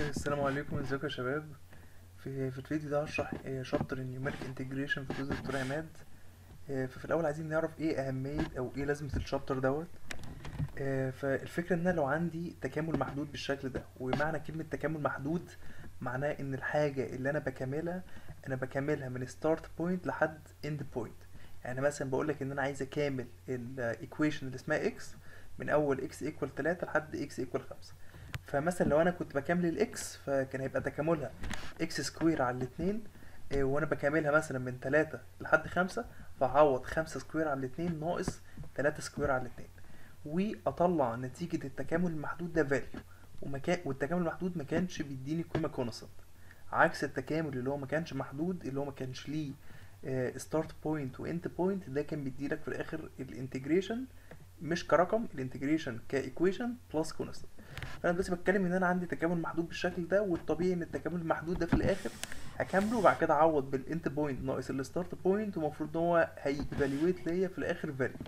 السلام عليكم ازيكم يا شباب في في الفيديو ده هشرح آه، شابتر النيوميريك انتجريشن في جزء دكتور عماد آه، ففي الاول عايزين نعرف ايه اهميه او ايه لازمه الشابتر دوت آه، فالفكره ان انا لو عندي تكامل محدود بالشكل ده ومعنى كلمه تكامل محدود معناه ان الحاجه اللي انا بكملها انا بكملها من ستارت بوينت لحد اند بوينت يعني مثلا بقول لك ان انا عايز اكامل الايكويشن اللي اسمها اكس من اول اكس ايكوال 3 لحد اكس ايكوال 5 فمثلا لو انا كنت بكمل الاكس فكان هيبقى تكاملها اكس سكوير على الاتنين آه، وانا بكملها مثلا من 3 لحد 5 فاعوض 5 سكوير على الاتنين ناقص 3 سكوير على الاتنين واطلع نتيجة التكامل المحدود ده فاليو ومكان والتكامل المحدود ما كانش بيديني قيمة كونستنت عكس التكامل اللي هو ما كانش محدود اللي هو ما كانش ليه ستارت بوينت واند بوينت ده كان بيديلك في الاخر الانتجريشن مش كرقم الانتجريشن كايكويشن بلس كونستنت فانا دلوقتي بتكلم ان انا عندي تكامل محدود بالشكل ده والطبيعي ان التكامل المحدود ده في الاخر هكمله وبعد كده اعوض بالانت بوينت ناقص الستارت بوينت ومفروض ان هو هيفالويت ليا في الاخر فاليو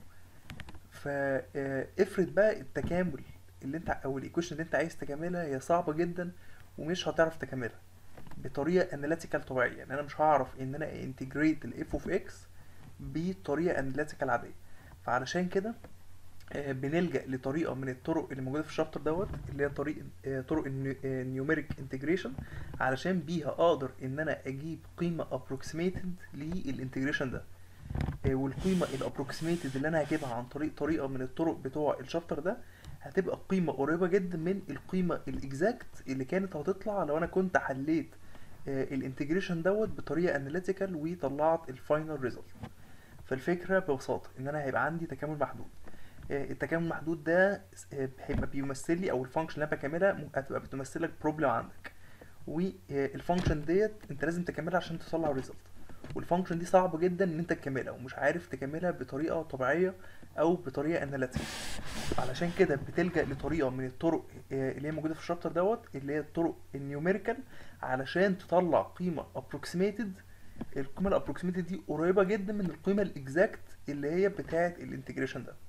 فافرض بقى التكامل اللي انت او الايكويشن اللي انت عايز تكملها هي صعبه جدا ومش هتعرف تكملها بطريقه اناليتيكال طبيعيه يعني انا مش هعرف ان انا انتجريت الاف اوف اكس بطريقه اناليتيكال عاديه فعلشان كده آه، بنلجأ لطريقة من الطرق اللي موجودة في الشابتر دوت اللي هي طريق آه، طرق النيوميريك انتجريشن علشان بيها اقدر ان انا اجيب قيمة ابروكسيميتد للانتجريشن ده آه، والقيمة الابروكسيميتد اللي انا هجيبها عن طريق طريقة من الطرق بتوع الشابتر ده هتبقى قيمة قريبة جدا من القيمة الاكزاكت اللي كانت هتطلع لو انا كنت حليت الانتجريشن دوت بطريقة اناليتيكال وطلعت الفاينل ريزلت فالفكرة ببساطة ان انا هيبقى عندي تكامل محدود آه، التكامل المحدود ده آه، هيبقى بيمثل لي او الفانكشن اللي انا بكملها م- هتبقى بتمثل لك بروبلم عندك والفانكشن ديت انت لازم تكملها عشان تطلع ريزلت والفانكشن دي صعبه جدا ان انت تكملها ومش عارف تكملها بطريقه طبيعيه او بطريقه اناليتيك علشان كده بتلجأ لطريقه من الطرق آه، اللي هي موجوده في الشابتر دوت اللي هي الطرق النيوميريكال علشان تطلع قيمه ابروكسيميتد القيمه الابروكسيميتد دي قريبه جدا من القيمه الاكزاكت اللي هي بتاعه الانتجريشن ده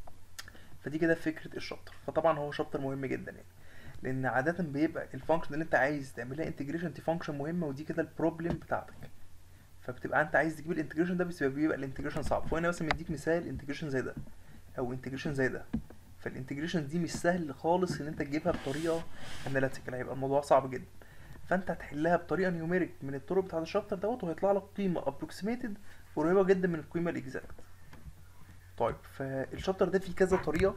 فدي كده فكره الشابتر فطبعا هو شابتر مهم جدا يعني لان عاده بيبقى الفانكشن اللي انت عايز تعملها انتجريشن دي فانكشن مهمه ودي كده البروبلم بتاعتك فبتبقى انت عايز تجيب الانتجريشن ده بس بيبقى الانتجريشن صعب فهنا مثلا مديك مثال انتجريشن زي ده او انتجريشن زي ده فالانتجريشن دي مش سهل خالص ان انت تجيبها بطريقه اناليتيكال هيبقى الموضوع صعب جدا فانت هتحلها بطريقه نيوميريك من الطرق بتاعت الشابتر دوت وهيطلع لك قيمه ابروكسيميتد قريبه جدا من القيمه الاكزاكت طيب فالشابتر ده فيه كذا طريقة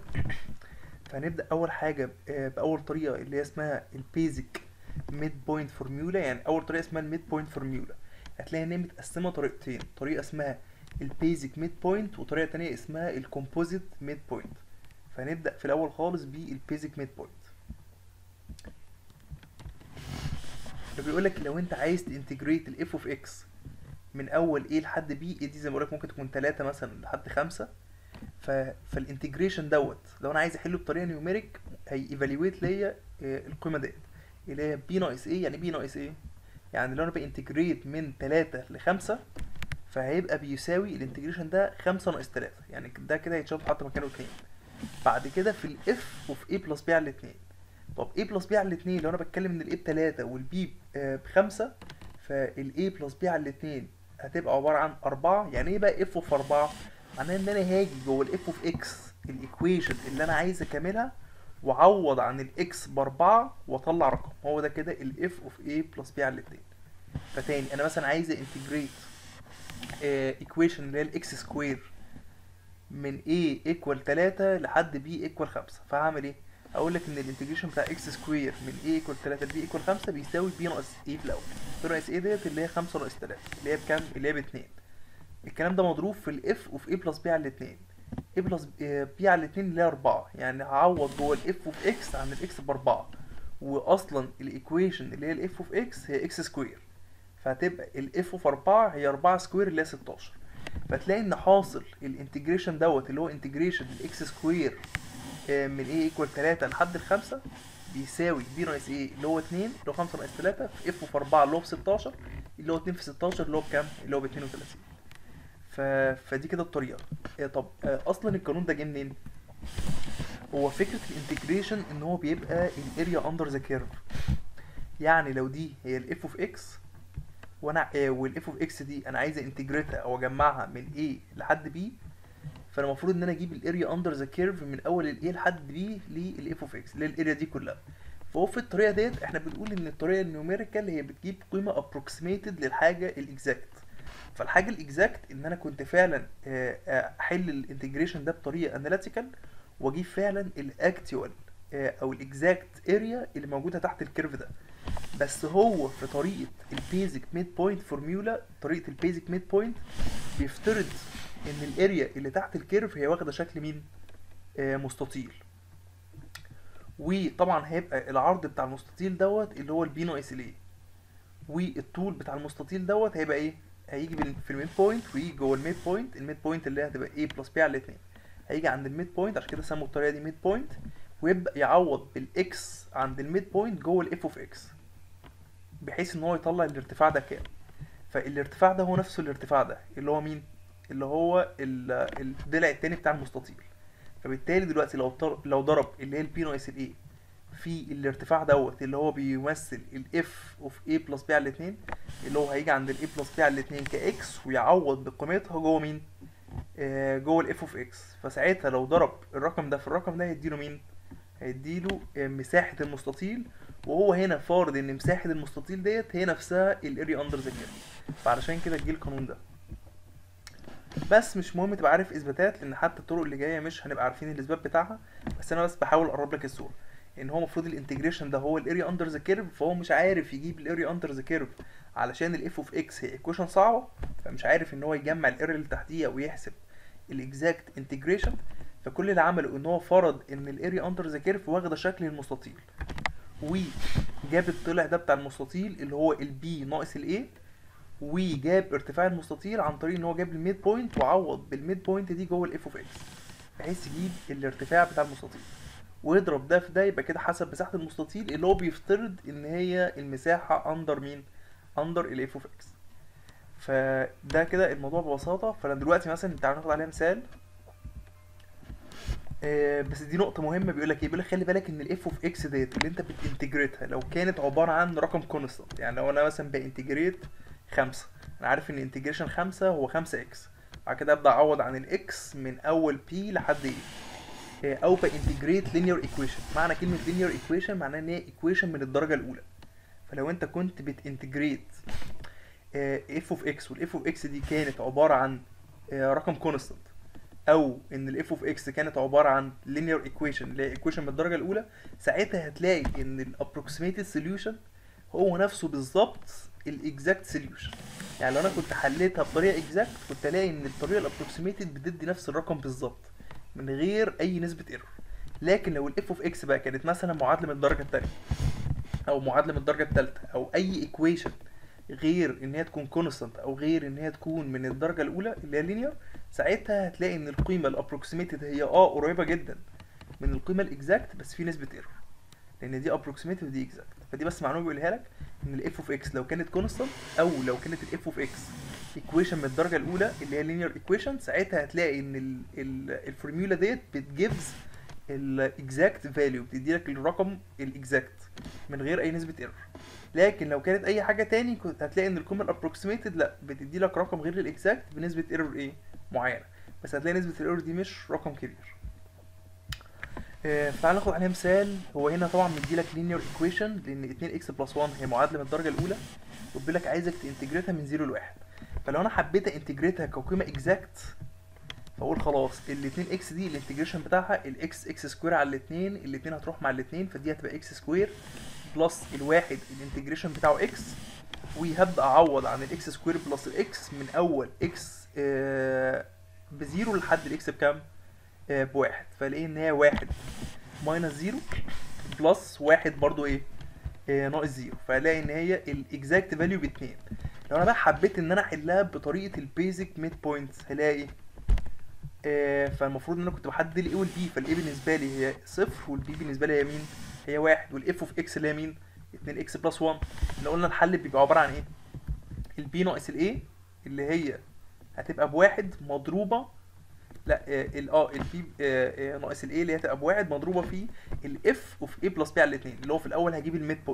فهنبدأ أول حاجة آه، بأول طريقة اللي هي اسمها البيزك ميد بوينت فورميولا يعني أول طريقة اسمها الميد بوينت فورميولا هتلاقي إن هي متقسمة طريقتين طريقة اسمها البيزك ميد بوينت وطريقة تانية اسمها الكومبوزيت ميد بوينت فهنبدأ في الأول خالص بالبيزك ميد بوينت فبيقول لك لو أنت عايز تنتجريت الاف اوف اكس من أول A لحد B A دي زي ما بقولك ممكن تكون تلاتة مثلا لحد خمسة ف... فالانتجريشن دوت لو انا عايز احله بطريقه نيوميريك هييفالويت ليا آه، القيمه ديت اللي هي بي ناقص ايه يعني بي ناقص ايه يعني لو انا بانتجريت من 3 ل 5 فهيبقى بيساوي الانتجريشن ده 5 ناقص 3 يعني ده كده هيتشاف حط مكانه 2 بعد كده في الاف وفي a بلس b على الاثنين طب a بلس b على الاثنين لو انا بتكلم ان ال a بتلاتة وال b بخمسة فال a بلس b على الاثنين هتبقى عبارة عن أربعة يعني ايه بقى f في أربعة؟ معناه ان انا هاجي جوه الاف اوف اكس الايكويشن اللي انا عايز اكملها واعوض عن الاكس باربعة واطلع رقم هو ده كده الاف اوف a بلس b على الاتنين فتاني انا مثلا عايز انتجريت ايكويشن اللي هي الاكس سكوير من a ايكوال 3 لحد b ايكوال 5 فهعمل ايه اقول لك ان الانتجريشن بتاع اكس سكوير من a ايكوال 3 ل b ايكوال 5 بيساوي b ناقص a في الاول b ناقص a ديت اللي هي 5 ناقص 3 اللي هي بكام اللي هي ب 2 الكلام ده مضروب في الاف وفي a بلس b على الاثنين a بلس b على الاثنين اللي هي 4 يعني هعوض جوه الاف اوف اكس عن الاكس باربعة واصلا الايكويشن اللي هي الاف اوف اكس هي اكس سكوير فهتبقى الاف اوف 4 هي 4 سكوير اللي هي 16 فتلاقي ان حاصل الانتجريشن دوت اللي هو انتجريشن الاكس سكوير من a ايكوال 3 لحد الخمسة بيساوي b ناقص a اللي هو 2 اللي هو 5 ناقص 3 في f في 4 اللي هو ب 16 اللي هو 2 في 16 اللي هو بكام؟ اللي هو ب 32 ف... فدي كده الطريقة إيه طب آه، اصلا القانون ده جه منين؟ هو فكرة الانتجريشن ان هو بيبقى الاريا اندر ذا كيرف يعني لو دي هي الاف اوف اكس وانا آه والاف اوف اكس دي انا عايز انتجريتها او اجمعها من A لحد B فانا المفروض ان انا اجيب الاريا اندر ذا كيرف من اول الاي لحد بي للاف اوف اكس للاريا دي كلها فهو في الطريقه ديت احنا بنقول ان الطريقه النيوميريكال هي بتجيب قيمه ابروكسيميتد للحاجه الاكزاكت فالحاجه الاكزاكت ان انا كنت فعلا آه، آه، احل الانتجريشن ده بطريقه اناليتيكال واجيب فعلا الاكتوال او الاكزاكت اريا اللي موجوده تحت الكيرف ده بس هو في طريقه البيزك ميد بوينت فورميولا طريقه البيزك ميد بوينت بيفترض ان الاريا اللي تحت الكيرف هي واخده شكل مين آه مستطيل وطبعا هيبقى العرض بتاع المستطيل دوت اللي هو البي ناقص الايه والطول بتاع المستطيل دوت هيبقى ايه هيجي بال- في الميد بوينت ويجي جوه الميد بوينت الميد بوينت اللي هي هتبقى a بلس b على الاتنين هيجي عند الميد بوينت عشان كده سموا الطريقه دي ميد بوينت ويبدا يعوض بالاكس عند الميد بوينت جوه الاف اوف اكس بحيث ان هو يطلع الارتفاع ده كام فالارتفاع ده هو نفسه الارتفاع ده اللي هو مين اللي هو ال- الضلع التاني بتاع المستطيل فبالتالي دلوقتي لو طر- لو ضرب اللي هي البي ناقص الاي في الارتفاع دوت اللي هو بيمثل الاف اوف a بلس b على الاتنين اللي هو هيجي عند الاي بلس b على الاتنين كاكس ويعوض بقيمتها جوه مين آه جوه الاف اوف اكس فساعتها لو ضرب الرقم ده في الرقم ده هيديله مين هيديله آه، مساحة المستطيل وهو هنا فارض ان مساحة المستطيل ديت هي نفسها الاريا اندر ذا كيرف فعلشان كده جه القانون ده بس مش مهم تبقى عارف اثباتات لان حتى الطرق اللي جايه مش هنبقى عارفين الاثبات بتاعها بس انا بس بحاول اقرب لك الصوره ان هو المفروض الانتجريشن ده هو الاريا اندر ذا كيرف فهو مش عارف يجيب الاريا اندر ذا كيرف علشان الاف اوف اكس هي ايكويشن صعبه فمش عارف ان هو يجمع الاريا اللي تحتيها ويحسب الاكزاكت انتجريشن فكل اللي عمله ان هو فرض ان الاريا اندر ذا كيرف واخده شكل المستطيل وجاب الضلع ده بتاع المستطيل اللي هو البي ناقص الايه وجاب ارتفاع المستطيل عن طريق ان هو جاب الميد بوينت وعوض بالميد بوينت دي جوه الاف اوف اكس بحيث يجيب الارتفاع بتاع المستطيل ويضرب ده في ده يبقى كده حسب مساحه المستطيل اللي هو بيفترض ان هي المساحه اندر مين اندر الاف اوف اكس فده كده الموضوع ببساطه فانا دلوقتي مثلا تعالى ناخد عليها مثال آه، بس دي نقطة مهمة بيقول لك ايه بيقول لك خلي بالك ان الاف اوف اكس ديت اللي انت بتنتجريتها لو كانت عبارة عن رقم كونستانت يعني لو انا مثلا بانتجريت خمسة انا عارف ان انتجريشن خمسة هو خمسة اكس بعد كده ابدا اعوض عن الاكس من اول بي لحد ايه او بانتجريت لينير ايكويشن معنى كلمة لينير ايكويشن معناها ان هي ايكويشن من الدرجة الاولى فلو انت كنت بتنتجريت اف اوف اكس والاف اوف اكس دي كانت عبارة عن آه، رقم كونستانت او ان الاف اوف اكس كانت عباره عن linear equation اللي هي equation من الدرجه الاولى ساعتها هتلاقي ان الابروكسيميتد سوليوشن هو نفسه بالظبط الاكزاكت سوليوشن يعني لو انا كنت حليتها بطريقه اكزاكت كنت الاقي ان الطريقه الابروكسيميتد بتدي نفس الرقم بالظبط من غير اي نسبه ايرور لكن لو الاف اوف اكس بقى كانت مثلا معادله من الدرجه الثانيه او معادله من الدرجه الثالثه او اي ايكويشن غير ان هي تكون كونستانت او غير ان هي تكون من الدرجه الاولى اللي هي لينير ساعتها هتلاقي ان القيمه الابروكسيميتد هي اه قريبه جدا من القيمه الاكزاكت بس في نسبه ايرور لان دي ابروكسيميتد ودي اكزاكت فدي بس معلومه بيقولها لك ان الاف اوف اكس لو كانت كونستانت او لو كانت الاف اوف اكس ايكويشن من الدرجه الاولى اللي هي لينير ايكويشن ساعتها هتلاقي ان ال- ال- الفورميولا ديت بتجيفز الاكزاكت فاليو بتدي لك الرقم الاكزاكت من غير اي نسبه ايرور لكن لو كانت اي حاجه تاني كنت هتلاقي ان القيمه الابروكسيميتد لا بتدي لك رقم غير الاكزاكت بنسبه ايرور ايه معينه بس هتلاقي نسبه الايرور دي مش رقم كبير آه، تعال ناخد عليها مثال هو هنا طبعا مديلك لينير ايكويشن لان 2 اكس بلس 1 هي معادله من الدرجه الاولى وبيقول لك عايزك تنتجريتها من 0 ل 1 فلو انا حبيت انتجريتها كقيمه اكزاكت فاقول خلاص ال 2 اكس دي الانتجريشن بتاعها الاكس اكس سكوير على الاثنين الاثنين هتروح مع الاثنين فدي هتبقى اكس سكوير بلس الواحد الانتجريشن بتاعه اكس وهبدا اعوض عن الاكس سكوير بلس الاكس من اول اكس آه بزيرو لحد الاكس بكام؟ آه بواحد فلاقي ان هي واحد ماينس زيرو بلس واحد برضو ايه؟ آه ناقص زيرو فالاقي ان هي الاكزاكت فاليو باتنين لو انا بقى حبيت ان انا احلها بطريقه البيزك ميد بوينتس هلاقي آه فالمفروض ان انا كنت بحدد الاي والبي فالاي بالنسبه لي هي صفر والبي بالنسبه لي هي مين؟ هي واحد والاف اوف اكس اللي هي مين؟ 2 اكس بلس 1 احنا قلنا الحل بيبقى عباره عن ايه؟ البي ناقص الاي اللي هي هتبقى بواحد مضروبه لا آه، ال اه البي آه، آه، ناقص الاي اللي هي هتبقى بواحد مضروبه في الاف اوف اي بلس بي على الاثنين اللي هو في الاول هجيب الميد بوينت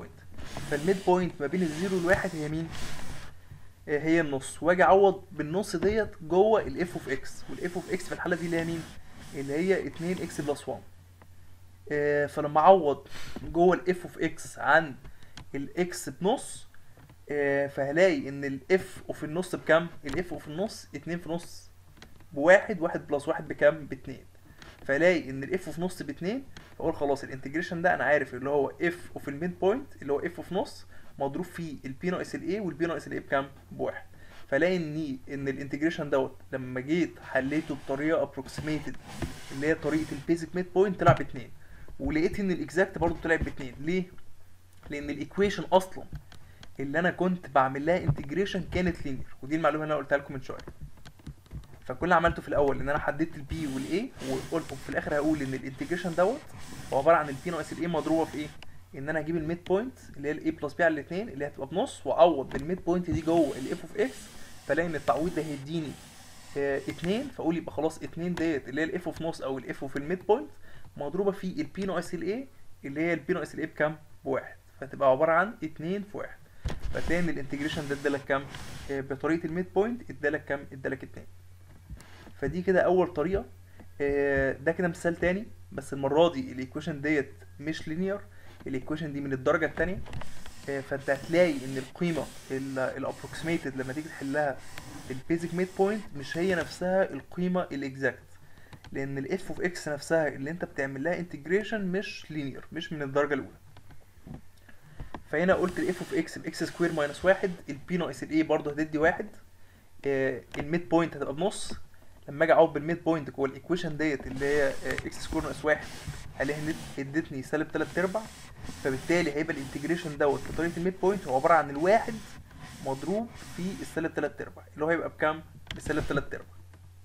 فالميد بوينت ما بين الزيرو والواحد هي مين آه، هي النص واجي اعوض بالنص ديت جوه الاف اوف اكس والاف اوف اكس في الحاله دي اللي هي مين اللي هي 2 اكس بلس 1 آه، فلما اعوض جوه الاف اوف اكس عن الاكس بنص آه، فهلاقي ان الاف اوف النص بكام الاف اوف النص 2 في نص بواحد واحد بلس واحد بكام باتنين فالاقي ان الاف اوف نص باتنين فاقول خلاص الانتجريشن ده انا عارف اللي هو اف اوف الميد بوينت اللي هو اف اوف نص مضروب فيه البي ناقص الاي والبي ناقص الاي بكام بواحد فالاقي ان ان الانتجريشن دوت لما جيت حليته بطريقه ابروكسيميتد اللي هي طريقه البيزك ميد بوينت طلع باتنين ولقيت ان الاكزاكت برضه طلع باتنين ليه لان الايكويشن اصلا اللي انا كنت بعمل لها انتجريشن كانت لينير ودي المعلومه اللي انا قلتها لكم من شويه فكل اللي عملته في الاول ان انا حددت البي والاي وقلت وفي الاخر هقول ان الانتجريشن دوت هو عباره عن البي ناقص الاي مضروبه في ايه ان انا هجيب الميد بوينت اللي هي الاي بلس بي على الاثنين اللي هتبقى بنص واعوض بالميد بوينت دي جوه الاف اوف اكس فالاقي ان التعويض ده هيديني اه اتنين فاقول يبقى خلاص اتنين ديت اللي هي الاف اوف نص او الاف اوف الميد بوينت مضروبه في البي ناقص الاي اللي هي البي ناقص الاي بكام؟ بواحد فتبقى عباره عن اتنين في واحد فتلاقي ان الانتجريشن ده ادالك كام؟ اه بطريقه الميد بوينت ادالك كام؟ ادالك اتنين فدي كده اول طريقه اه ده كده مثال تاني بس المره دي الايكويشن ديت مش لينير الايكويشن دي من الدرجه الثانيه فانت هتلاقي ان القيمه الابروكسيميتد لما تيجي تحلها البيزك ميد بوينت مش هي نفسها القيمه الاكزاكت لان الاف اوف اكس نفسها اللي انت بتعمل لها انتجريشن مش لينير مش من الدرجه الاولى فهنا قلت الاف اوف اكس باكس سكوير ماينس واحد البي ناقص الاي برضه هتدي واحد آه، الميد بوينت هتبقى بنص لما اجي اعوض بالميد بوينت جوه الايكويشن ديت اللي هي اكس سكوير ناقص واحد هلاقيها ند- ادتني سالب تلات ارباع فبالتالي هيبقى الانتجريشن دوت بطريقه الميد بوينت هو عباره عن الواحد مضروب في السالب تلات ارباع اللي هو هيبقى بكام؟ بسالب تلات ارباع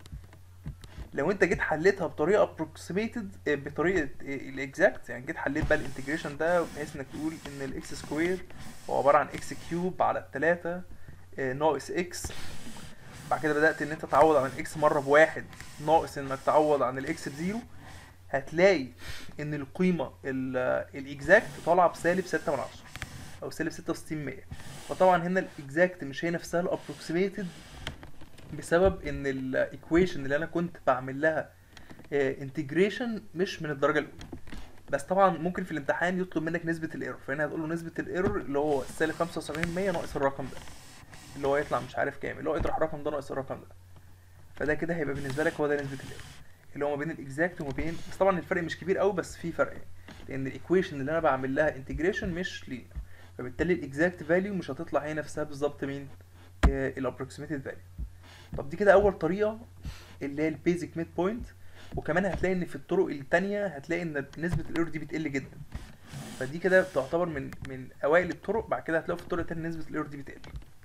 لو انت جيت حليتها بطريقه ابروكسيميتد بطريقه الاكزاكت يعني جيت حليت بقى الانتجريشن ده بحيث انك تقول ان الاكس سكوير هو عباره عن اكس كيوب على التلاتة آه، ناقص اكس بعد كده بدات ان انت تعوض عن الاكس مره بواحد ناقص انك تعوض عن الاكس بزيرو هتلاقي ان القيمه الاكزاكت طالعه بسالب 6 من 10 او سالب 66 100 فطبعا هنا الاكزاكت مش هي نفسها الابروكسيميتد بسبب ان الايكويشن اللي انا كنت بعمل لها انتجريشن مش من الدرجه الاولى بس طبعا ممكن في الامتحان يطلب منك نسبه الايرور فهنا هتقول له نسبه الايرور اللي هو سالب 75 100 ناقص الرقم ده اللي هو يطلع مش عارف كام اللي هو يطرح الرقم ده ناقص الرقم ده فده كده هيبقى بالنسبه لك هو ده نسبه الايرور اللي هو ما بين الاكزاكت وما بين بس طبعا الفرق مش كبير قوي بس في فرق يعني لان الايكويشن اللي انا بعمل لها انتجريشن مش لينير فبالتالي الاكزاكت فاليو مش هتطلع هي نفسها بالظبط مين الابروكسيميتد فاليو طب دي كده اول طريقه اللي هي البيزك ميد بوينت وكمان هتلاقي ان في الطرق التانية هتلاقي ان نسبه الايرور دي بتقل جدا فدي كده تعتبر من من اوائل الطرق بعد كده هتلاقوا في الطرق التانية نسبه الايرور دي بتقل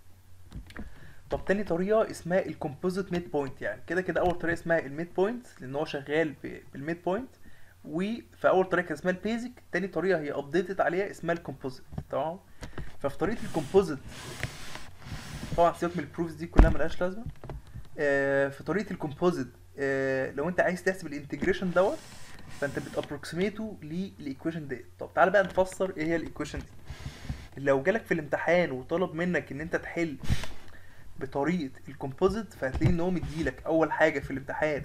طب تاني طريقه اسمها الكومبوزيت ميد بوينت يعني كده كده اول طريقه اسمها الميد بوينت لان هو شغال ب- بالميد بوينت وفي اول طريقه كان اسمها البيزك تاني طريقه هي ابديتد عليها اسمها الكومبوزيت تمام ففي طريقه الكومبوزيت طبعا سيبك من البروفز دي كلها ملهاش لازمه آه، في طريقه الكومبوزيت آه، لو انت عايز تحسب الانتجريشن دوت فانت بتابروكسيميته للايكويشن ديت طب تعالى بقى نفسر ايه هي الايكويشن دي لو جالك في الامتحان وطلب منك ان انت تحل بطريقه الكومبوزيت فهتلاقي ان هو مديلك اول حاجه في الامتحان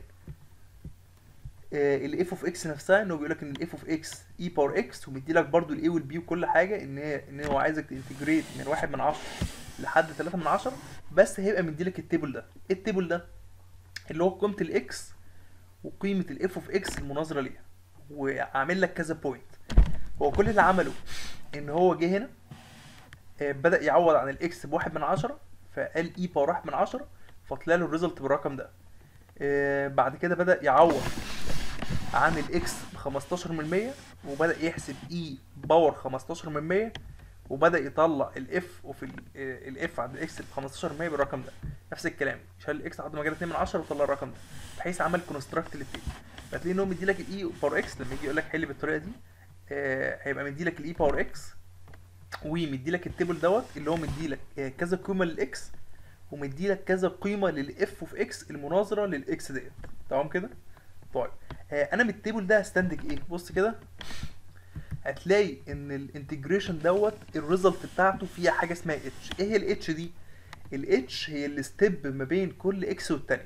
الاف اوف اكس نفسها ان هو بيقول لك ان الاف اوف اكس اي باور اكس ومديلك برضو الاي والبي وكل حاجه ان هي ان هو عايزك تنتجريت من واحد من عشرة لحد تلاتة من عشرة بس هيبقى مديلك التيبل ده ايه التيبل ده اللي هو قيمه الاكس وقيمه الاف اوف اكس المناظره ليها وعامل لك كذا بوينت هو كل اللي عمله ان هو جه هنا آه، بدأ يعوض عن الاكس بواحد من عشرة فقال اي باور واحد من عشرة فطلع له الريزلت بالرقم ده آه، بعد كده بدأ يعوض عن الاكس ب 15 من 100 وبدأ يحسب اي باور 15 من 100 وبدأ يطلع الاف وفي الاف عند الاكس ب 15 من 100 بالرقم ده نفس الكلام شال الاكس لحد ما جاب 2 من 10 وطلع الرقم ده بحيث عمل كونستراكت للتيبل فتلاقي ان هو مديلك الاي باور اكس لما يجي يقول لك حل بالطريقه دي آه، هيبقى مديلك الاي باور اكس ومديلك التيبل دوت اللي هو مديلك آه، كذا قيمه للاكس ومديلك كذا قيمه للاف اوف اكس المناظره للاكس ديت تمام كده طيب آه، انا من التيبل ده هستنتج ايه بص كده هتلاقي ان الانتجريشن دوت الريزلت بتاعته فيها حاجه اسمها اتش ايه هي الاتش دي الاتش هي الستيب ما بين كل اكس والتانية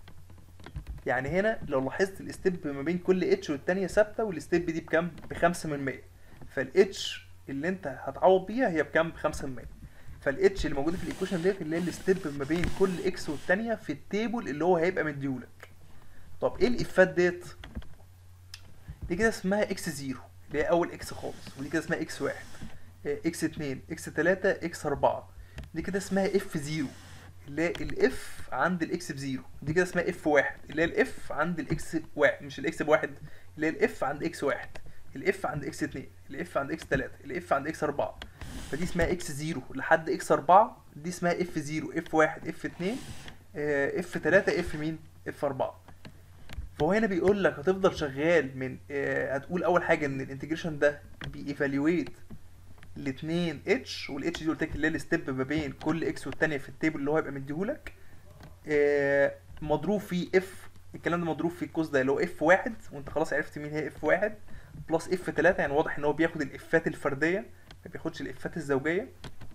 يعني هنا لو لاحظت الستيب ما بين كل اتش والتانية ثابته والستيب دي بكام بخمسة من مية فالاتش اللي انت هتعوض بيها هي بكام بخمسة من مية فالاتش اللي موجوده في الايكويشن ديت اللي هي الستيب ما بين كل اكس والتانية في التيبل اللي هو هيبقى مديهولك طب ايه الافات ديت دي كده اسمها اكس زيرو اللي هي اول اكس خالص ودي كده اسمها اكس واحد اكس اتنين اكس تلاتة اكس اربعة دي كده اسمها اف زيرو اللي هي الاف عند الاكس بزيرو دي كده اسمها اف واحد اللي هي الاف عند الاكس واحد مش الاكس بواحد اللي هي الاف عند اكس واحد الاف عند اكس اتنين الاف عند اكس تلاتة الاف عند اكس اربعة فدي اسمها اكس زيرو لحد اكس اربعة دي اسمها اف زيرو اف واحد اف اتنين اف تلاتة اف مين اف اربعة فهو هنا بيقول لك هتفضل شغال من آه هتقول اول حاجه ان الانتجريشن ده بييفالويت الاثنين اتش والاتش دي قلت لك اللي هي الستيب ما بين كل اكس والتانيه في التيبل اللي هو هيبقى مديهولك آه مضروب في اف الكلام ده مضروب في القوس ده اللي هو اف واحد وانت خلاص عرفت مين هي اف واحد بلس اف تلاتة يعني واضح ان هو بياخد الافات الفرديه ما بياخدش الافات الزوجيه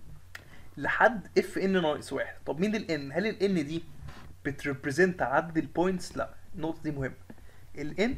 لحد اف ان ناقص واحد طب مين الان هل الان دي بتريبريزنت عدد البوينتس لا النقطه دي مهمه الان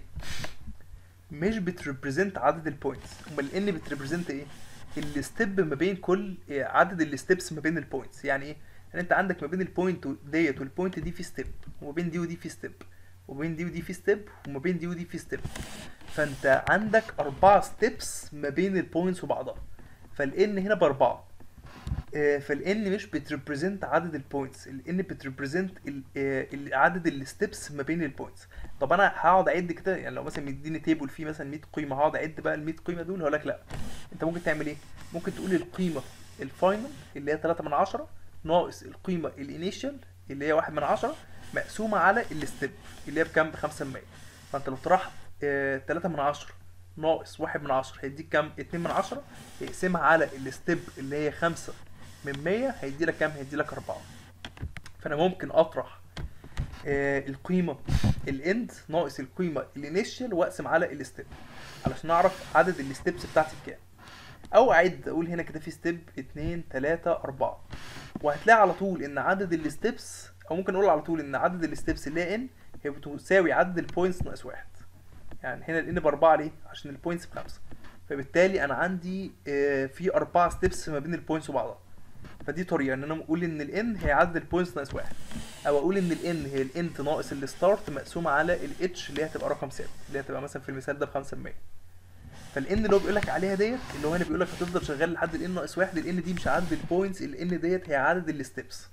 مش بتريبريزنت عدد البوينتس امال الان بتريبريزنت ايه الستيب ما بين كل عدد الستبس ما بين البوينتس يعني ايه يعني انت عندك ما بين البوينت ديت والبوينت دي في ستيب وما بين دي ودي في ستيب وما بين دي ودي في ستيب وما بين دي ودي في ستيب فانت عندك اربعة ستيبس ما بين البوينتس وبعضها فالان هنا باربعة فالان مش بتريبريزنت عدد البوينتس الان بتريبريزنت عدد الستبس ما بين البوينتس طب انا هقعد اعد كده يعني لو مثلا مديني تيبل فيه مثلا 100 قيمه هقعد اعد بقى ال 100 قيمه دول هقول لك لا انت ممكن تعمل ايه ممكن تقول القيمه الفاينل اللي هي 3 من 10 ناقص القيمه الانيشال اللي هي 1 من 10 مقسومه على الستيب اللي هي بكام ب 5 من 100 فانت لو طرحت 3 من 10 ناقص 1 من 10 هيديك كام 2 من 10 اقسمها على الستيب اللي هي 5 من 100 هيدي لك كام هيدي لك 4 فانا ممكن اطرح آه القيمه الاند ناقص القيمه الانيشال واقسم على الستيب علشان اعرف عدد الستيبس بتاعتي بكام او اعد اقول هنا كده في ستيب 2 3 4 وهتلاقي على طول ان عدد الستيبس او ممكن اقول على طول ان عدد الستيبس اللي هي ان هي بتساوي عدد البوينتس ناقص واحد يعني هنا الان باربعه ليه عشان البوينتس بخمسه فبالتالي انا عندي آه في اربعه ستيبس ما بين البوينتس وبعضها فدي طريقه ان انا اقول ان الان هي عدد البوينتس ناقص واحد او اقول ان الان هي الانت ناقص الستارت مقسومه على الاتش اللي هي هتبقى رقم ثابت اللي هي هتبقى مثلا في المثال ده ب 5% فالان اللي هو بيقول لك عليها ديت اللي هو هنا بيقول لك هتفضل شغال لحد الان ناقص واحد الان دي مش عدد البوينتس الان ديت هي عدد الستبس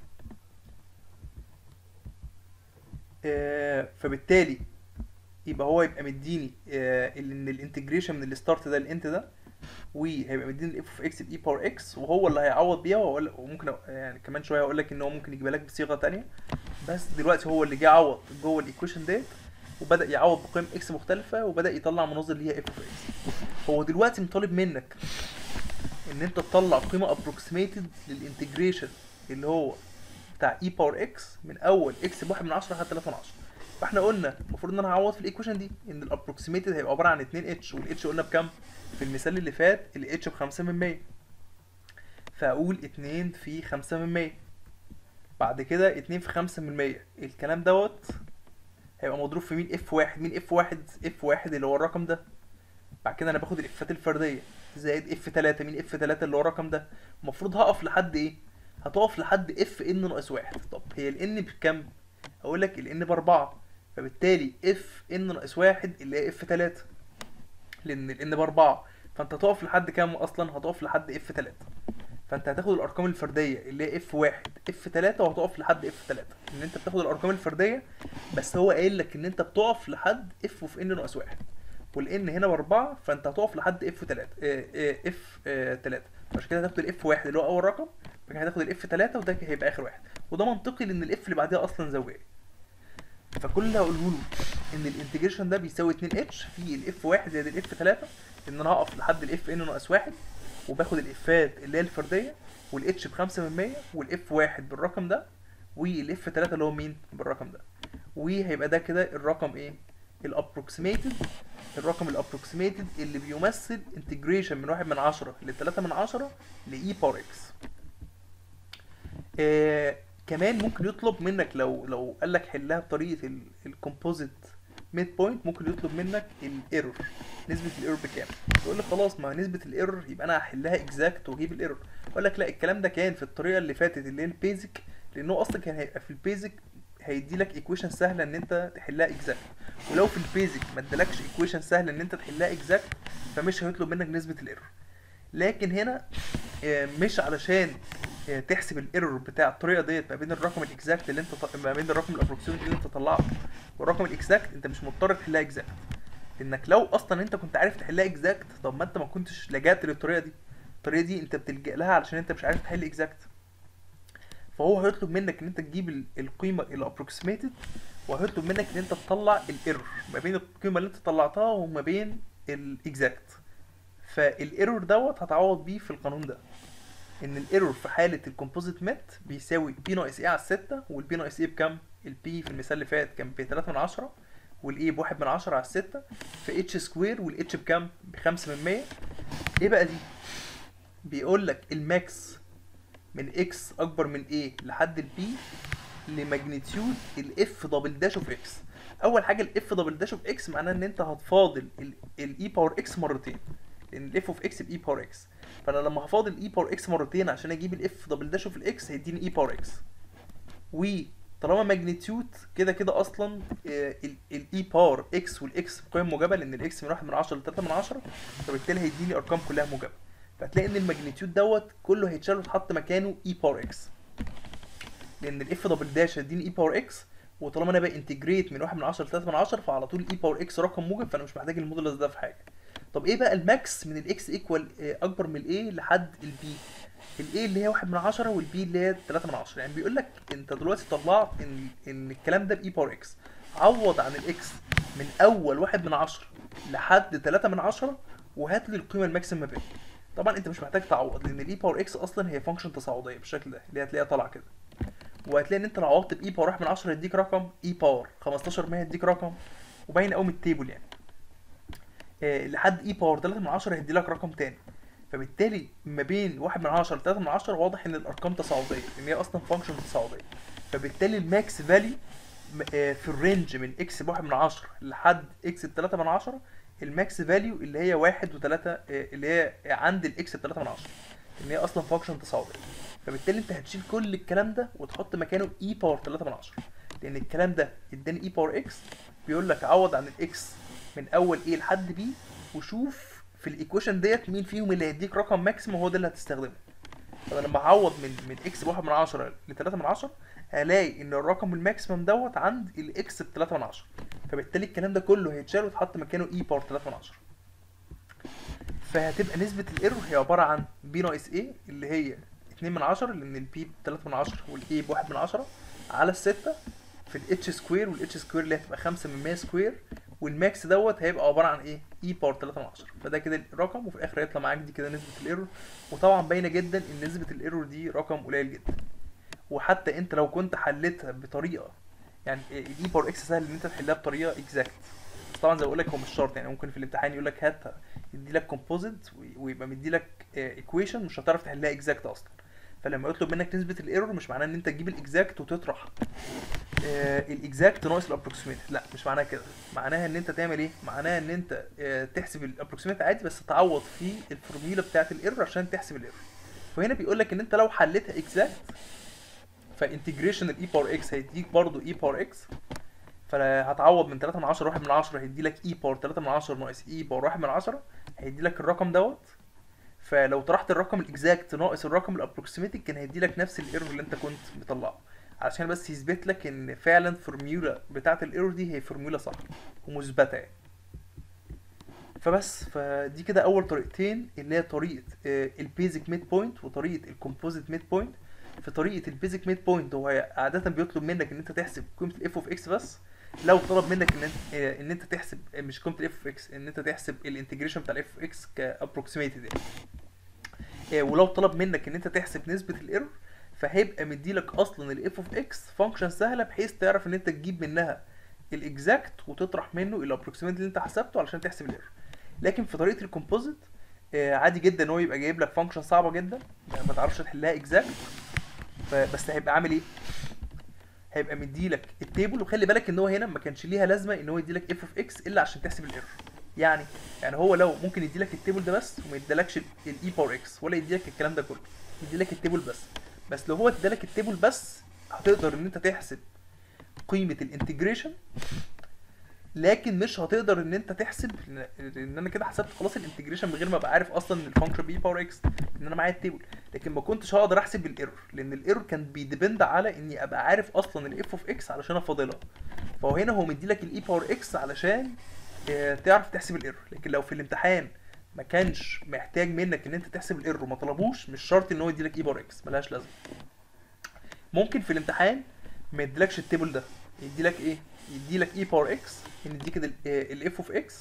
آه فبالتالي يبقى هو يبقى مديني آه ان الانتجريشن من الستارت ده الانت ده وهيبقى مديني الاف اوف اكس باي باور اكس وهو اللي هيعوض بيها وهقول وممكن يعني كمان شويه هقول لك ان هو ممكن يجيبها لك بصيغه تانية بس دلوقتي هو اللي جه عوض جوه الايكويشن ديت وبدا يعوض بقيم اكس مختلفه وبدا يطلع مناظر اللي هي اف اوف اكس هو دلوقتي مطالب منك ان انت تطلع قيمه ابروكسيميتد للانتجريشن اللي هو بتاع اي باور اكس من اول اكس بواحد من 10 لحد 3 من 10 فاحنا قلنا المفروض ان انا هعوض في الايكويشن دي ان الابروكسيميتد هيبقى عباره عن 2 اتش والاتش قلنا بكام في المثال اللي فات الاتش ب 5 من 100 فاقول 2 في 5 من 100 بعد كده 2 في 5 من 100 الكلام دوت هيبقى مضروب في مين اف واحد مين اف واحد اف واحد اللي هو الرقم ده بعد كده انا باخد الافات الفرديه زائد اف 3 مين اف 3 اللي هو الرقم ده المفروض هقف لحد ايه هتقف لحد اف ان ناقص واحد طب هي الان بكام اقول لك الان باربعة فبالتالي اف ان ناقص واحد اللي هي اف 3 لان الان باربعة فانت هتقف لحد كام اصلا هتقف لحد اف 3 فانت هتاخد الارقام الفرديه اللي هي اف 1 اف 3 وهتقف لحد اف 3 ان انت بتاخد الارقام الفرديه بس هو قايل لك ان انت بتقف لحد اف في ان ناقص واحد والان هنا باربعة فانت هتقف لحد اف 3 اف 3 عشان كده هتاخد الاف 1 اللي هو اول رقم بعد كده هتاخد الاف 3 وده هيبقى اخر واحد وده منطقي لان الاف اللي بعديها اصلا زوجيه فكل اللي هقوله له ان الانتجريشن ده بيساوي 2 اتش في الاف 1 زائد الاف 3 ان انا هقف لحد الاف ان ناقص واحد وباخد الافات اللي هي الفرديه والاتش ب 5 من 100 والاف 1 بالرقم ده والاف 3 اللي هو مين بالرقم ده وهيبقى ده كده الرقم ايه الابروكسيميتد الرقم الابروكسيميتد اللي بيمثل انتجريشن من واحد من عشرة لتلاتة من عشرة لاي باور اكس آه كمان ممكن يطلب منك لو لو قال لك حلها بطريقه الكومبوزيت ميد بوينت ممكن يطلب منك الايرور نسبه الايرور بكام تقول لي خلاص ما نسبه الايرور يبقى انا هحلها اكزاكت واجيب الايرور اقول لك لا الكلام ده كان في الطريقه اللي فاتت اللي هي البيزك لانه اصلا كان هيبقى في البيزك هيدي لك ايكويشن سهله ان انت تحلها اكزاكت ولو في البيزك ما ادالكش ايكويشن سهله ان انت تحلها اكزاكت فمش هيطلب منك نسبه الايرور لكن هنا آه، مش علشان آه، تحسب الايرور بتاع الطريقه ديت ما بين الرقم الاكزاكت اللي انت ط- ما بين الرقم الابروكسيميت اللي انت طلعته والرقم الاكزاكت انت مش مضطر تحلها اكزاكت لانك لو اصلا انت كنت عارف تحلها اكزاكت طب ما انت ما كنتش لجأت للطريقه دي الطريقه دي انت بتلجأ لها علشان انت مش عارف تحل اكزاكت فهو هيطلب منك ان انت تجيب ال- القيمه الابروكسيميتد وهيطلب منك ان انت تطلع الايرور ما بين القيمه اللي انت طلعتها وما بين الاكزاكت فالايرور دوت هتعوض بيه في القانون ده ان الايرور في حاله الكومبوزيت ميت بيساوي بي ناقص ايه على الستة والبي ناقص ايه بكام البي في المثال اللي فات كان ب 3 من 10 والايه بواحد من 10 على الستة في اتش سكوير والاتش بكام بخمسة من 100 ايه بقى دي بيقول لك الماكس من اكس اكبر من ايه لحد البي لماجنتيود الاف دبل داش اوف اكس اول حاجه الاف دبل داش اوف اكس معناه ان انت هتفاضل الاي باور اكس مرتين لان الاف اوف اكس باي باور اكس فانا لما هفاضل اي باور اكس مرتين عشان اجيب الاف دبل داش اوف الاكس هيديني اي باور اكس وطالما ماجنتيود كده كده اصلا الاي باور اكس والاكس بقيم موجبه لان الاكس من 1 من 10 ل 3 من 10 فبالتالي هيديني ارقام كلها موجبه فهتلاقي ان الماجنتيود دوت كله هيتشال ويتحط مكانه اي باور اكس لان الاف دبل داش هيديني اي باور اكس وطالما انا بانتجريت من 1 من 10 ل 3 من 10 فعلى طول اي باور اكس رقم موجب فانا مش محتاج المودولس ده في حاجه طب ايه بقى الماكس من الاكس ايكوال اكبر من الايه لحد البي الايه اللي هي 1 من 10 والبي اللي هي 3 من 10 يعني بيقول لك انت دلوقتي طلعت ان ان الكلام ده باي باور اكس عوض عن الاكس من اول 1 من 10 لحد 3 من 10 وهات لي القيمه الماكسيمم ما بينهم طبعا انت مش محتاج تعوض لان الاي باور اكس اصلا هي فانكشن تصاعديه بالشكل ده اللي هتلاقيها طالعه كده وهتلاقي ان انت لو عوضت باي باور 1 من 10 يديك رقم اي باور 15 100 يديك رقم وباين قوي من التيبل يعني آه، لحد اي باور 3 من 10 هيدي لك رقم تاني فبالتالي ما بين 1 من 10 ل 3 من 10 واضح ان الارقام تصاعديه لان هي اصلا فانكشن تصاعديه فبالتالي الماكس فاليو في الرينج من اكس ب 1 من 10 لحد اكس ب 3 من 10 الماكس فاليو اللي هي 1 و3 اللي هي عند الاكس ب 3 من 10 ان هي اصلا فانكشن تصاعديه فبالتالي انت هتشيل كل الكلام ده وتحط مكانه اي باور 3 من 10 لان الكلام ده اداني اي باور اكس بيقول لك عوض عن الاكس من اول ايه لحد بي وشوف في الايكويشن ديت مين فيهم اللي هيديك رقم ماكسيمم هو ده اللي هتستخدمه فانا لما اعوض من من اكس بواحد من 10 ل 3 من 10 هلاقي ان الرقم الماكسيمم دوت عند الاكس ب 3 من 10 فبالتالي الكلام ده كله هيتشال ويتحط مكانه اي باور 3 من 10 فهتبقى نسبة الايرور هي عبارة عن بي ناقص ايه اللي هي 2 من 10 لان البي ب 3 من 10 والاي ب 1 من 10 على الستة في الاتش سكوير والاتش سكوير اللي هتبقى 5 من 100 سكوير والماكس دوت هيبقى عباره عن ايه اي باور 3 من 10 فده كده الرقم وفي الاخر هيطلع معاك دي كده نسبه الايرور وطبعا باينه جدا ان نسبه الايرور دي رقم قليل جدا وحتى انت لو كنت حلتها بطريقه يعني الاي باور اكس سهل ان انت تحلها بطريقه اكزاكت بس طبعا زي ما بقول لك هو مش شرط يعني ممكن في الامتحان يقول لك هاتها يدي لك كومبوزيت ويبقى مدي لك ايكويشن مش هتعرف تحلها اكزاكت اصلا فلما يطلب منك نسبه الايرور مش معناه ان انت تجيب الاكزاكت وتطرح آه الاكزاكت ناقص الابروكسيميت لا مش معناها كده معناها ان انت تعمل ايه معناها ان انت آه تحسب الابروكسيميت عادي بس تعوض في الفورميلا بتاعه الايرور عشان تحسب الايرور فهنا بيقول لك ان انت لو حليتها اكزاكت فانتجريشن الاي باور اكس هيديك برضو اي باور اكس فهتعوض من 3 من 10 1 من 10 هيدي لك اي باور 3 من 10 ناقص اي باور 1 من 10 هيدي لك الرقم دوت فلو طرحت الرقم الاكزاكت ناقص الرقم الابروكسيميتد كان هيدي لك نفس الايرور اللي انت كنت مطلعه عشان بس يثبت لك ان فعلا فورميولا بتاعه الايرور دي هي فورميولا صح ومثبته يعني فبس فدي كده اول طريقتين اللي هي طريقه البيزك ميد بوينت وطريقه الكومبوزيت ميد بوينت في طريقه البيزك ميد بوينت هو عاده بيطلب منك ان انت تحسب قيمه الاف اوف اكس بس لو طلب منك ان انت ان انت تحسب مش قيمه الاف اوف اكس ان انت تحسب الانتجريشن بتاع الاف اوف اكس كابروكسيميتد يعني ولو طلب منك ان انت تحسب نسبه الايرور فهيبقى مديلك اصلا الاف اوف اكس فانكشن سهله بحيث تعرف ان انت تجيب منها الاكزاكت وتطرح منه الابروكسيميت اللي انت حسبته علشان تحسب الايرور لكن في طريقه الكومبوزيت آه، عادي جدا ان هو يبقى جايب لك فانكشن صعبه جدا يعني ما تعرفش تحلها اكزاكت بس هيبقى عامل ايه هيبقى مديلك التيبل وخلي بالك ان هو هنا ما كانش ليها لازمه ان هو يديلك اف اوف اكس الا عشان تحسب الايرور يعني يعني هو لو ممكن يديلك التيبل ده بس وما يديلكش الاي باور اكس ولا يديلك الكلام ده كله يديلك التيبل بس بس لو هو ادالك التيبل بس هتقدر ان انت تحسب قيمه الانتجريشن لكن مش هتقدر ان انت تحسب ان انا كده حسبت خلاص الانتجريشن من غير ما ابقى عارف اصلا ان الفانكشن بي باور اكس ان انا معايا التيبل لكن ما كنتش هقدر احسب الايرور لان الايرور كان بيديبند على اني ابقى عارف اصلا الاف اوف اكس علشان افاضلها فهو هنا هو مديلك الاي باور اكس علشان آه، تعرف تحسب الايرور لكن لو في الامتحان ما كانش محتاج منك ان انت تحسب الايرور وما طلبوش مش شرط ان هو يديلك اي باور اكس ملهاش لازمه ممكن في الامتحان ما يديلكش التيبل ده يديلك ايه يديلك اي باور اكس ان يديك الاف اوف اكس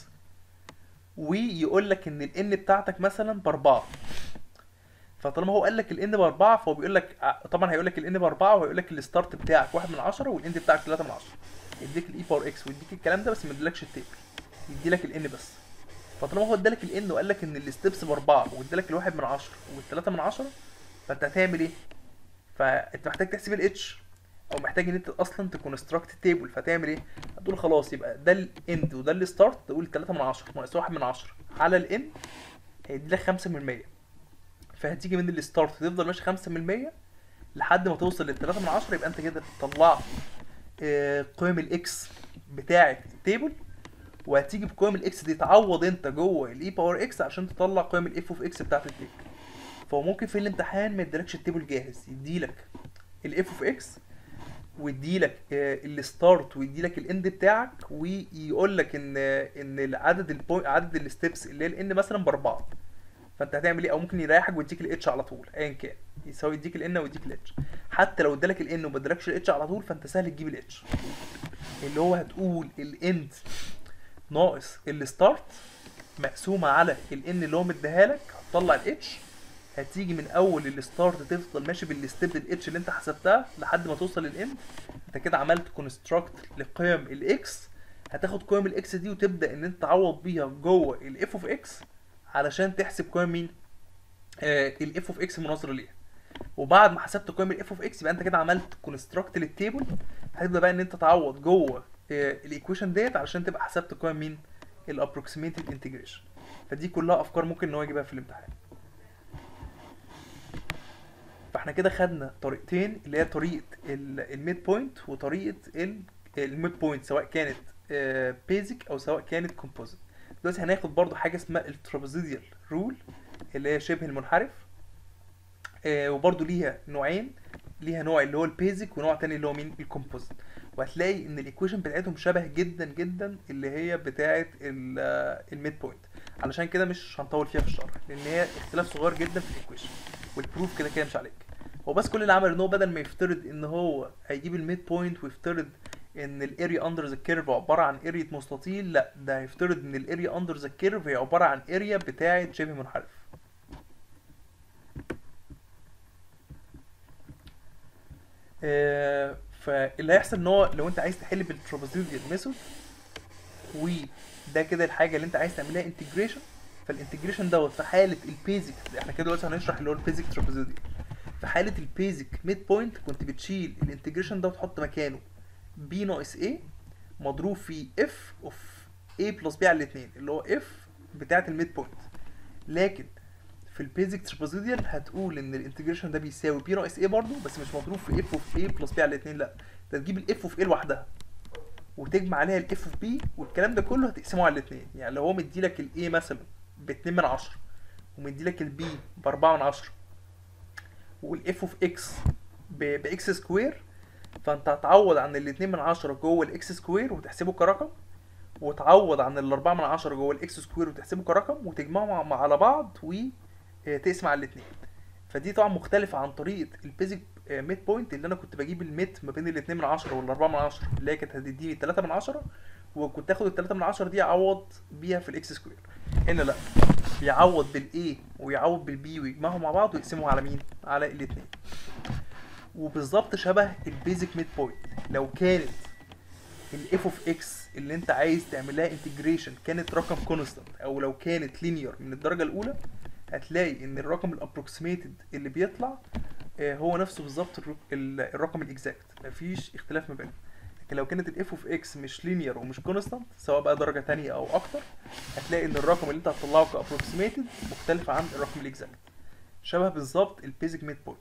ويقول لك ان الان بتاعتك مثلا باربعه فطالما هو قال لك الان باربعه فهو بيقول لك ع- طبعا هيقول لك الان باربعه وهيقول لك الستارت بتاعك واحد من عشرة والاند بتاعك 3 من عشرة يديك الاي باور اكس ويديك الكلام ده بس ما يديلكش التيبل يديلك الان بس فطالما هو ادالك الان وقال لك ان الستبس باربعه وادالك الواحد من عشرة والثلاثه من عشرة فانت هتعمل ايه؟ فانت محتاج تحسب الاتش او محتاج ان انت اصلا تكونستراكت تيبل فتعمل ايه؟ هتقول خلاص يبقى ده الاند وده الستارت تقول 3 من 10 ناقص 1 من 10 على الان هيدي لك 5% فهتيجي من الستارت تفضل ماشي 5% لحد ما توصل لل 3 من 10 يبقى انت كده طلعت آه، قيم الاكس بتاعه التيبل وهتيجي بقيم الاكس دي تعوض انت جوه الاي باور اكس عشان تطلع قيم الاف اوف اكس بتاعه التيبل فهو ممكن في الامتحان ما يديلكش التيبل جاهز يديلك الاف اوف اكس ويديلك الستارت ويديلك الاند بتاعك ويقول لك ان ان العدد البوينت عدد الستبس اللي هي الان مثلا باربعه فانت هتعمل ايه او ممكن يريحك ويديك الاتش على طول ايا كان يساوي يديك الان ويديك الاتش حتى لو ادالك الان وما ادالكش الاتش على طول فانت سهل تجيب الاتش اللي هو هتقول الاند ناقص الستارت مقسومه على الان اللي هو مديها لك هتطلع الاتش هتيجي من اول الستارت تفضل ماشي بالستيب الاتش اللي انت حسبتها لحد ما توصل للاند انت كده عملت كونستراكت لقيم الاكس هتاخد قيم الاكس دي وتبدا ان انت تعوض بيها جوه الاف اوف اكس علشان تحسب قيم مين الاف اوف اكس مناظره ليها وبعد ما حسبت قيم الاف اوف اكس يبقى انت كده عملت كونستراكت للتيبل هتبدا بقى ان انت تعوض جوه الايكويشن ديت علشان تبقى حسبت قيم مين الابروكسيميتد انتجريشن فدي كلها افكار ممكن ان هو يجيبها في الامتحان فاحنا كده خدنا طريقتين اللي هي طريقه الميد بوينت وطريقه الميد بوينت سواء كانت بيزك او سواء كانت كومبوزيت دلوقتي هناخد برضو حاجه اسمها الترابيزيديال رول اللي هي شبه المنحرف آه، وبرضو ليها نوعين ليها نوع اللي هو البيزك ونوع تاني اللي هو مين الكومبوزيت وهتلاقي ان الايكويشن بتاعتهم شبه جدا جدا اللي هي بتاعه الميد بوينت علشان كده مش هنطول فيها في الشرح لان هي اختلاف صغير جدا في الايكويشن والبروف كده كده مش عليك هو بس كل اللي عمل ان هو بدل ما يفترض ان هو هيجيب الميد بوينت ويفترض ان الاريا اندر ذا كيرف عباره عن اريا مستطيل لا ده هيفترض ان الاريا اندر ذا كيرف هي عباره عن اريا بتاعه شبه منحرف آه، فاللي هيحصل ان هو لو انت عايز تحل بالترابيزيديال ميثود وده كده الحاجه اللي انت عايز تعملها انتجريشن فالانتجريشن دوت في حاله البيزك احنا كده دلوقتي هنشرح اللي هو البيزك ترابيزيديال في حاله البيزك ميد بوينت كنت بتشيل الانتجريشن ده وتحط مكانه بي ناقص ايه مضروب في اف اوف اي بلس بي على الاثنين اللي هو اف بتاعه الميد بوينت لكن في البيزك ترابيزيديال هتقول ان الانتجريشن ده بيساوي بي ناقص ايه برضه بس مش مضروب في اف اوف ايه بلس بي على الاثنين لا ده تجيب الاف اوف ايه لوحدها وتجمع عليها الاف اوف بي والكلام ده كله هتقسمه على الاثنين يعني لو هو مديلك الايه مثلا ب 2 من 10 ومديلك البي ب 4 من 10 والاف اوف اكس باكس سكوير فانت هتعوض عن ال 2 من 10 جوه الاكس سكوير وتحسبه كرقم وتعوض عن ال 4 من 10 جوه الاكس سكوير وتحسبه كرقم وتجمعهم مع- على بعض وتقسم على الاثنين فدي طبعا مختلفة عن طريقة البيزك ميد بوينت اللي انا كنت بجيب الميت ما بين الاتنين من عشرة والاربعة من عشرة اللي هي كانت هتديني تلاتة من عشرة وكنت اخد التلاتة من عشرة دي اعوض بيها في الاكس سكوير هنا لا بيعوض بالاي ويعوض بالبي ويجمعهم مع بعض ويقسموا على مين على الاتنين وبالظبط شبه البيزك ميد بوينت لو كانت الاف اوف اكس اللي انت عايز تعمل لها انتجريشن كانت رقم كونستانت او لو كانت لينير من الدرجه الاولى هتلاقي ان الرقم الابروكسيميتد اللي بيطلع آه، هو نفسه بالظبط الر- ال- الرقم الاكزاكت مفيش اختلاف ما بينهم لكن لو كانت الاف اوف اكس مش لينير ومش كونستانت سواء بقى درجه تانية او اكتر هتلاقي ان الرقم اللي انت هتطلعه كابروكسيميتد مختلف عن الرقم الاكزاكت شبه بالظبط البيزك ميد بوينت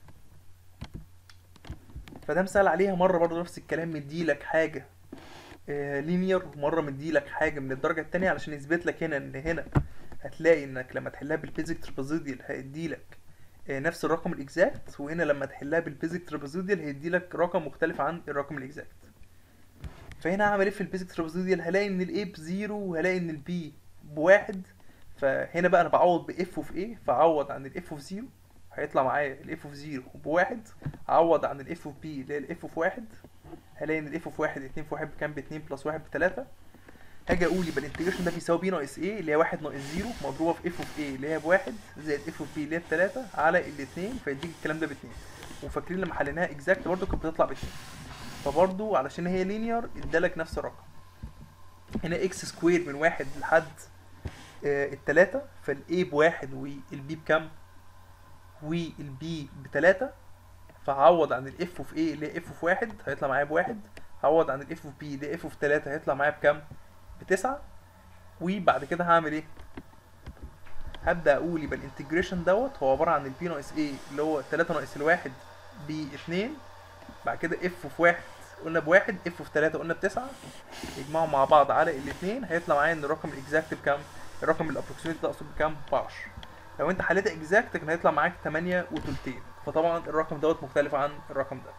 فده مثال عليها مره برضه نفس الكلام مديلك حاجه لينير ومره مديلك حاجه من الدرجه التانية علشان يثبت لك هنا ان هنا هتلاقي انك لما تحلها بالبيزك ترابازوديال هيديلك آه، نفس الرقم الاكزاكت وهنا لما تحلها بالبيزك ترابازوديال هيديلك رقم مختلف عن الرقم الاكزاكت فهنا هعمل ايه في البيزك ترابازوديال هلاقي ان الاي بزيرو وهلاقي ان البي بواحد فهنا بقى انا بعوض باف اوف ايه فاعوض عن الاف اوف زيرو هيطلع معايا الاف اوف زيرو بواحد اعوض عن الاف اوف بي اللي هي الاف اوف واحد هلاقي ان الاف اوف واحد اتنين في واحد بكام باتنين بلس واحد بتلاتة هاجي اقول يبقى الانتجريشن ده بيساوي بي ناقص ايه اللي هي واحد ناقص زيرو مضروبه في اف اوف ايه اللي هي بواحد زائد اف اوف بي اللي هي بتلاتة على الاتنين فيديك الكلام ده باتنين وفاكرين لما حليناها اكزاكت برضه كانت بتطلع باتنين فبرضه علشان هي لينير ادالك نفس الرقم هنا اكس سكوير من واحد لحد آه التلاتة فالاي بواحد والبي بكام والبي بتلاتة فهعوض عن الاف اوف ايه اللي هي اف اوف واحد هيطلع معايا بواحد هعوض عن الاف اوف بي اللي هي اف اوف تلاتة هيطلع معايا بكام بتسعة وبعد كده هعمل ايه هبدأ اقول يبقى الانتجريشن دوت هو عبارة عن البي ناقص ايه اللي هو تلاتة ناقص الواحد باتنين بعد كده اف اوف واحد قلنا بواحد اف اوف تلاتة قلنا بتسعة يجمعوا مع بعض على الاتنين هيطلع معايا ان الرقم الاكزاكت بكام الرقم الابروكسيميت ده اقصد بكام ب 10 لو انت حليت اكزاكت كان هيطلع معاك 8 وتلتين فطبعا الرقم دوت مختلف عن الرقم ده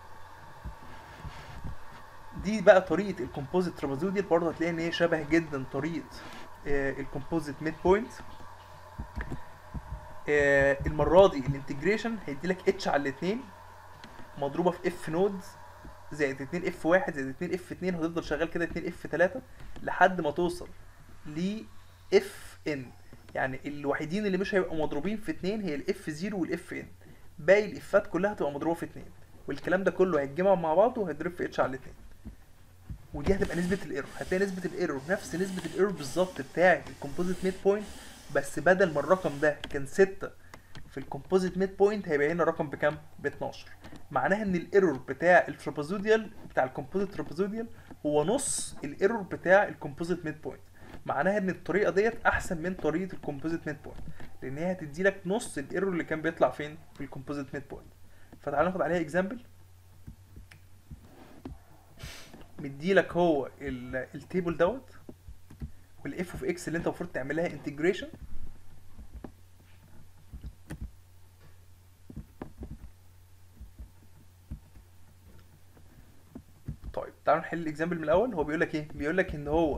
دي بقى طريقة الكومبوزيت ترابازوديال برضه هتلاقي ان هي شبه جدا طريقة الكومبوزيت ميد بوينت المرة دي الانتجريشن هيديلك اتش على الاتنين مضروبة في اف نودز زائد 2 اف 1 زائد 2 اف 2 هتفضل شغال كده 2 اف 3 لحد ما توصل ل اف ان يعني الوحيدين اللي مش هيبقوا مضروبين في 2 هي الاف 0 والاف ان باقي الافات كلها هتبقى مضروبه في 2 والكلام ده كله هيتجمع مع بعضه وهيضرب في اتش على الاثنين ودي هتبقى نسبه الايرور هتلاقي نسبه الايرور نفس نسبه الايرور بالظبط بتاعه الكومبوزيت ميد بوينت بس بدل ما الرقم ده كان 6 في الكومبوزيت ميد بوينت هيبقى هنا الرقم بكام ب 12 معناها ان الايرور بتاع الترابازوديال بتاع الكومبوزيت ترابازوديال هو نص الايرور بتاع الكومبوزيت ميد بوينت معناها ان الطريقه ديت احسن من طريقه الكومبوزيت ميد بوينت لان هي هتدي لك نص الايرور اللي كان بيطلع فين في الكومبوزيت ميد بوينت فتعال ناخد عليها اكزامبل مديلك هو ال- التيبل دوت والاف اوف اكس اللي انت المفروض تعملها انتجريشن طيب تعالوا نحل الاكزامبل من الاول هو بيقول لك ايه بيقول لك ان هو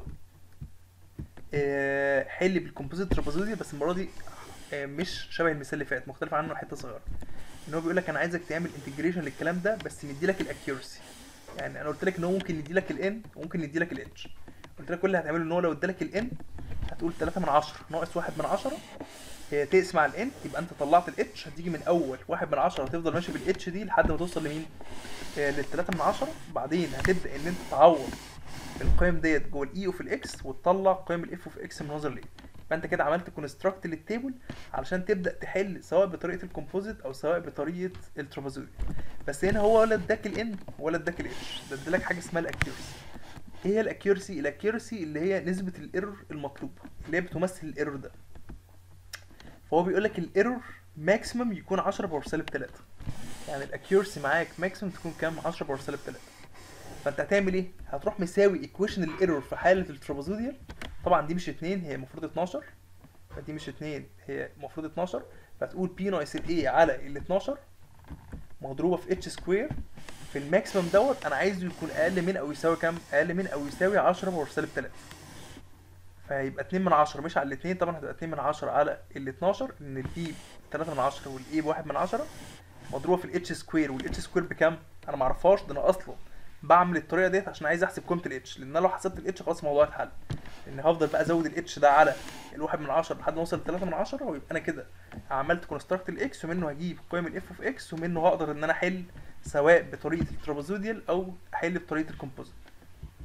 آه، حل بالكومبوزيت ترابازوديا بس المره دي آه، مش شبه المثال اللي فات مختلف عنه حته صغيره ان هو بيقول لك انا عايزك تعمل انتجريشن للكلام ده بس مديلك الاكيورسي يعني انا قلت لك ان هو ممكن يديلك الان وممكن يديلك الاتش قلت لك كل اللي هتعمله ان هو لو ادالك الان هتقول 3 من 10 ناقص 1 من 10 هي تقسم على الان يبقى انت طلعت الاتش هتيجي من اول 1 من 10 هتفضل ماشي بالاتش دي لحد ما توصل لمين؟ آه لل 3 من 10 بعدين هتبدا ان انت تعوض القيم ديت جوه الاي اوف الاكس وتطلع قيم الاف اوف اكس من نظر ليه فانت كده عملت كونستراكت للتيبل علشان تبدا تحل سواء بطريقه الكومبوزيت او سواء بطريقه الترابازودي بس هنا هو ولا اداك الان ولا اداك الاتش ده ادالك حاجه اسمها الاكيورسي ايه هي الاكيورسي الاكيورسي اللي هي نسبه الايرور المطلوبه اللي هي بتمثل الايرور ده فهو بيقول لك الايرور ماكسيمم يكون 10 باور سالب 3 يعني الاكيورسي معاك ماكسيمم تكون كام 10 باور سالب 3 فانت هتعمل ايه هتروح مساوي ايكويشن الايرور في حاله الترابازوديال طبعا دي مش 2 هي المفروض 12 فدي مش 2 هي المفروض 12 فتقول بي ناقص الاي على ال 12 مضروبه في اتش سكوير في الماكسيمم دوت انا عايزه يكون اقل من او يساوي كام اقل من او يساوي 10 باور سالب 3 فهيبقى 2 من 10 مش على الاثنين طبعا هتبقى 2 من 10 على ال 12 ان البي 3 من 10 والاي ب 1 من 10 مضروبه في الاتش سكوير والاتش سكوير بكام انا ما اعرفهاش ده انا اصلا بعمل الطريقه ديت عشان عايز احسب قيمه الاتش لان انا لو حسبت الاتش خلاص الموضوع اتحل لان هفضل بقى ازود الاتش ده على الواحد من 10 لحد ما اوصل ل 3 من 10 ويبقى انا كده عملت كونستراكت الاكس ومنه هجيب قيم الاف اوف اكس ومنه هقدر ان انا احل سواء بطريقه الترابازوديال او احل بطريقه الكومبوزيت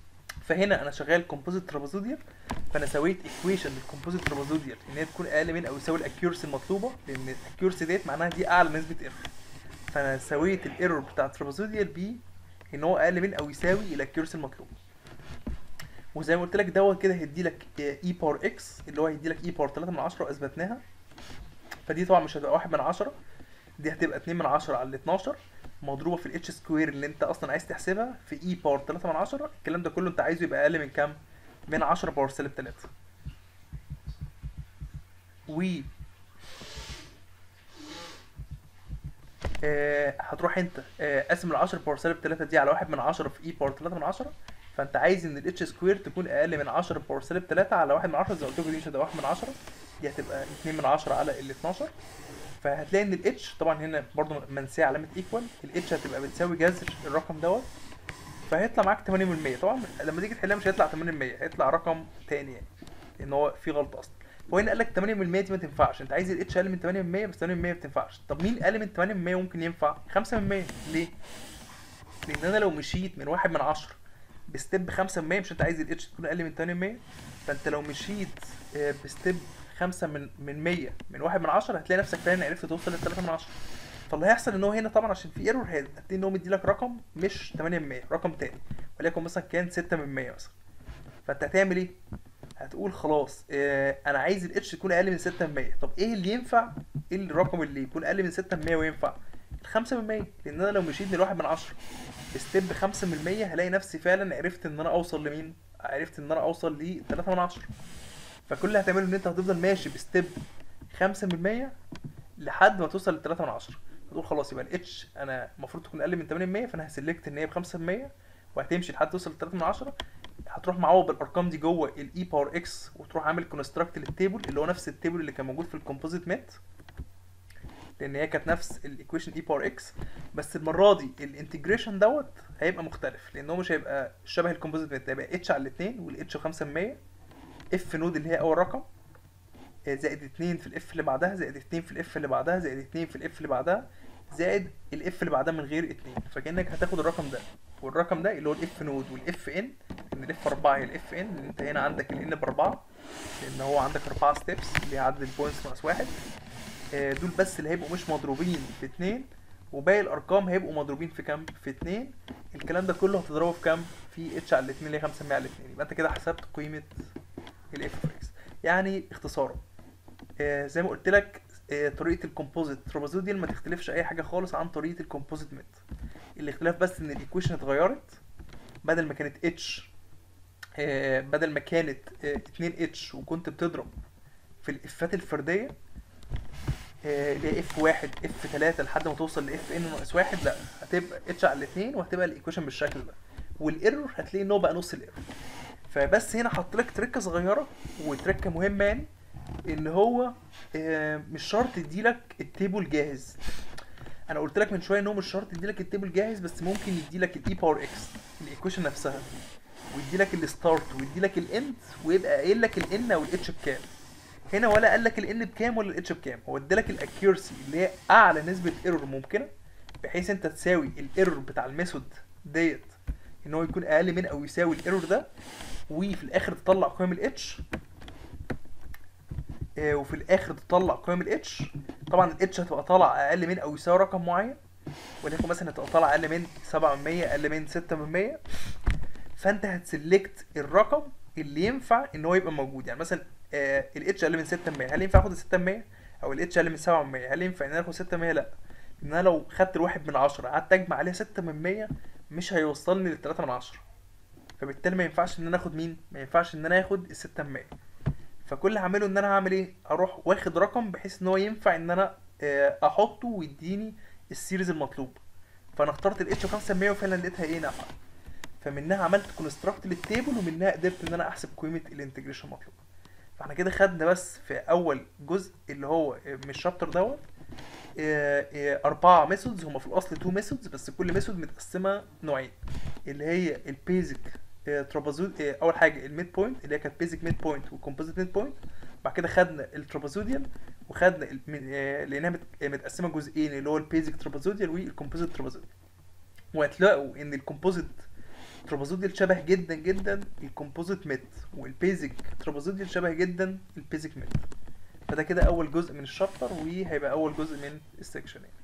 فهنا انا شغال كومبوزيت ترابازوديال فانا سويت ايكويشن للكومبوزيت ترابازوديال ان هي تكون اقل من او يساوي الاكيورسي المطلوبه لان الاكيورسي ديت معناها دي اعلى نسبه ايرور فانا سويت الايرور بتاع الترابازوديال ب ان هو اقل من او يساوي الاكيورسي المطلوبه وزي ما قلت لك دوت كده هيدي لك اي بار اكس اللي هو هيدي لك اي بار 3 من 10 واثبتناها فدي طبعا مش هتبقى 1 من 10 دي هتبقى 2 من 10 على ال 12 مضروبه في الاتش سكوير اللي انت اصلا عايز تحسبها في اي بار 3 من 10 الكلام ده كله انت عايزه يبقى اقل من كام من 10 باور سالب 3 و آه هتروح انت آه قاسم ال 10 باور سالب 3 دي على 1 من 10 في اي باور 3 من 10 فانت عايز ان الاتش سكوير تكون اقل من 10 باور سالب 3 على 1 من 10 زي ما قلت لكم دي مش هتبقى 1 من 10 دي هتبقى 2 من 10 على ال 12 فهتلاقي ان الاتش طبعا هنا برضو منسيه علامه ايكوال الاتش هتبقى بتساوي جذر الرقم دوت فهيطلع معاك 8% طبعا لما تيجي تحلها مش هيطلع 8% هيطلع رقم تاني يعني ان هو في غلطه اصلا هو هنا قال لك 8% دي ما تنفعش انت عايز الاتش اقل من 8% بس 8% ما بتنفعش طب مين اقل من 8% ممكن ينفع 5% ليه لان انا لو مشيت من 1 من 10 بستيب 5% مش انت عايز الاتش تكون اقل من 8% فانت لو مشيت آه، بستيب 5 من من 100 من 1 من 10 هتلاقي نفسك فعلا عرفت توصل ل 3 من 10 فاللي هيحصل ان هو هنا طبعا عشان في ايرور هتلاقي ان هو مدي لك رقم مش 8 من 100 رقم تاني وليكن مثلا كان 6 من 100 مثلا فانت هتعمل ايه؟ هتقول خلاص اه انا عايز الاتش تكون اقل من 6 من 100 طب ايه اللي ينفع؟ ايه الرقم اللي يكون اقل من 6 من 100 وينفع؟ 5 من 100 لان انا لو مشيت من 1 من 10 ستيب 5 من 100 هلاقي نفسي فعلا عرفت ان انا اوصل لمين؟ عرفت ان انا اوصل ل 3 من 10 فكل اللي هتعمله ان انت هتفضل ماشي بستيب 5 من 100 لحد ما توصل ل 3 من 10 فتقول خلاص يبقى الاتش انا المفروض تكون اقل من 8 فانا هسلكت ان هي ب 5 وهتمشي لحد توصل ل 3 من 10 هتروح معوض بالارقام دي جوه الاي باور اكس وتروح عامل كونستراكت للتيبل اللي هو نفس التيبل اللي كان موجود في الكومبوزيت مات لان هي كانت نفس الايكويشن اي باور اكس بس المره دي الانتجريشن دوت هيبقى مختلف لان هو مش هيبقى شبه الكومبوزيت مات هيبقى اتش على الاثنين والاتش 5 اف نود اللي هي اول رقم آه، زائد 2 في الاف اللي بعدها زائد 2 في الاف اللي بعدها زائد 2 في الاف اللي بعدها زائد الاف اللي بعدها من غير 2 فكانك هتاخد الرقم ده والرقم ده اللي هو الاف نود والاف ان ان الاف 4 هي الاف ان لان انت هنا عندك الان باربعه لان هو عندك اربعه ستيبس اللي هي عدد البوينتس ناقص واحد آه، دول بس اللي هيبقوا مش مضروبين في 2 وباقي الارقام هيبقوا مضروبين في كام في 2 الكلام ده كله هتضربه في كام في اتش على الاثنين اللي هي 500 على الاثنين يبقى انت كده حسبت قيمه الاف اوف اكس يعني اختصارا آه زي ما قلت لك آه طريقه الكومبوزيت ترابازوديال ما تختلفش اي حاجه خالص عن طريقه الكومبوزيت ميت الاختلاف بس ان الايكويشن اتغيرت بدل ما كانت اتش آه بدل ما كانت آه 2 اتش وكنت بتضرب في الافات الفرديه آه، اللي هي اف واحد اف 3 لحد ما توصل لاف ان ناقص واحد لا هتبقى اتش على الاثنين وهتبقى الايكويشن بالشكل ده والايرور هتلاقي ان هو بقى نص الايرور فبس هنا حط لك تركه صغيره وتركه مهمه يعني ان هو آه، مش شرط يديلك التيبل جاهز انا قلت لك من شويه ان هو مش شرط يديلك التيبل جاهز بس ممكن يديلك الاي باور اكس الايكويشن نفسها ويديلك الستارت ويديلك الاند ويبقى قايل لك الان او الاتش بكام هنا ولا قال لك الان بكام ولا الاتش بكام هو ادالك الاكيورسي اللي هي اعلى نسبه ايرور ممكنه بحيث انت تساوي الايرور بتاع الميثود ديت ان هو يكون اقل من او يساوي الايرور ده وفي الاخر تطلع قيم الاتش آه، وفي الاخر تطلع قيم الاتش طبعا الاتش هتبقى طالع اقل من او يساوي رقم معين وليكن مثلا هتبقى طالع اقل من 7 من 100 اقل من 6 من 100 فانت هتسلكت الرقم اللي ينفع ان هو يبقى موجود يعني مثلا آه الاتش اقل من 6 من 100 هل ينفع اخد ال 6 من 100 او الاتش اقل من 7 من 100 هل ينفع ان انا اخد 6 من 100 لا ان انا لو خدت الواحد من 10 قعدت اجمع عليها 6 من 100 مش هيوصلني لل 3 من 10 فبالتالي ما ينفعش ان انا اخد مين ما ينفعش ان انا اخد ال 6 من 100 فكل اللي هعمله ان انا هعمل ايه اروح واخد رقم بحيث ان هو ينفع ان انا آه، احطه ويديني السيريز المطلوب فانا اخترت الاتش 500 وفعلا لقيتها ايه نافعه فمنها عملت كونستراكت للتيبل ومنها قدرت ان انا احسب قيمه الانتجريشن المطلوب فاحنا كده خدنا بس في اول جزء اللي هو آه، من الشابتر دوت آه، آه، أربعة ميثودز هما في الأصل تو ميثودز بس كل ميثود متقسمة نوعين اللي هي البيزك ترابازود أول حاجة الميد بوينت اللي هي كانت بيزك ميد بوينت وكومبوزيت ميد بوينت بعد كده خدنا الترابازوديال وخدنا ال- من- آه، لأنها مت- آه، متقسمة جزئين اللي هو البيزك ترابازوديال والكومبوزيت ترابازوديال وهتلاقوا إن الكومبوزيت الترابازوديال شبه جدا جدا الكومبوزيت ميت والبيزك ترابازوديال شبه جدا البيزك ميت فده كده اول جزء من الشابتر وهيبقى اول جزء من السكشن يعني